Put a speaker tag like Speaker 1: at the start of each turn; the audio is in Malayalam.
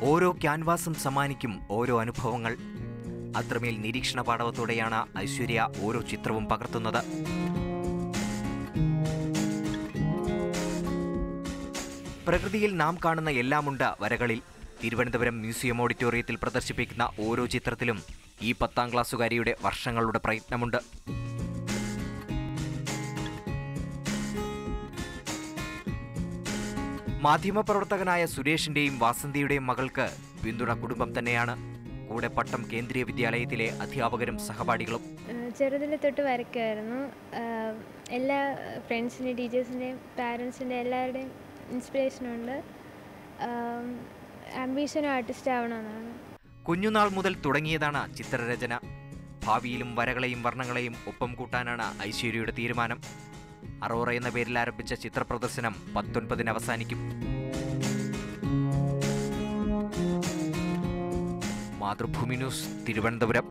Speaker 1: ഓരോ ക്യാൻവാസും സമ്മാനിക്കും ഓരോ അനുഭവങ്ങൾ അത്രമേൽ നിരീക്ഷണ പാടവത്തോടെയാണ് ഐശ്വര്യ ഓരോ ചിത്രവും പകർത്തുന്നത് പ്രകൃതിയിൽ നാം കാണുന്ന എല്ലാമുണ്ട് വരകളിൽ തിരുവനന്തപുരം മ്യൂസിയം ഓഡിറ്റോറിയത്തിൽ പ്രദർശിപ്പിക്കുന്ന ഓരോ ചിത്രത്തിലും ഈ പത്താം ക്ലാസ്സുകാരിയുടെ വർഷങ്ങളുടെ പ്രയത്നമുണ്ട് മാധ്യമപ്രവർത്തകനായ സുരേഷിന്റെയും വാസന്തിയുടെയും മകൾക്ക് പിന്തുണ കുടുംബം തന്നെയാണ് കൂടെ പട്ടം കേന്ദ്രീയ വിദ്യാലയത്തിലെ അധ്യാപകരും സഹപാഠികളും
Speaker 2: ചെറുതിൽ തൊട്ട് വരയ്ക്കുമായിരുന്നു ആഹ് എല്ലാ ഫ്രണ്ട്സിൻ്റെയും ടീച്ചേഴ്സിൻ്റെയും പാരൻസിൻ്റെ എല്ലാവരുടെയും ഇൻസ്പിറേഷനുണ്ട് ആംബീഷനും ആർട്ടിസ്റ്റ് ആവണമെന്നാണ്
Speaker 1: കുഞ്ഞുനാൾ മുതൽ തുടങ്ങിയതാണ് ചിത്രരചന ഭാവിയിലും വരകളെയും വർണ്ണങ്ങളെയും ഒപ്പം കൂട്ടാനാണ് ഐശ്വര്യയുടെ തീരുമാനം അറോറ എന്ന പേരിൽ ആരംഭിച്ച ചിത്രപ്രദർശനം പത്തൊൻപതിന് അവസാനിക്കും മാതൃഭൂമി ന്യൂസ് തിരുവനന്തപുരം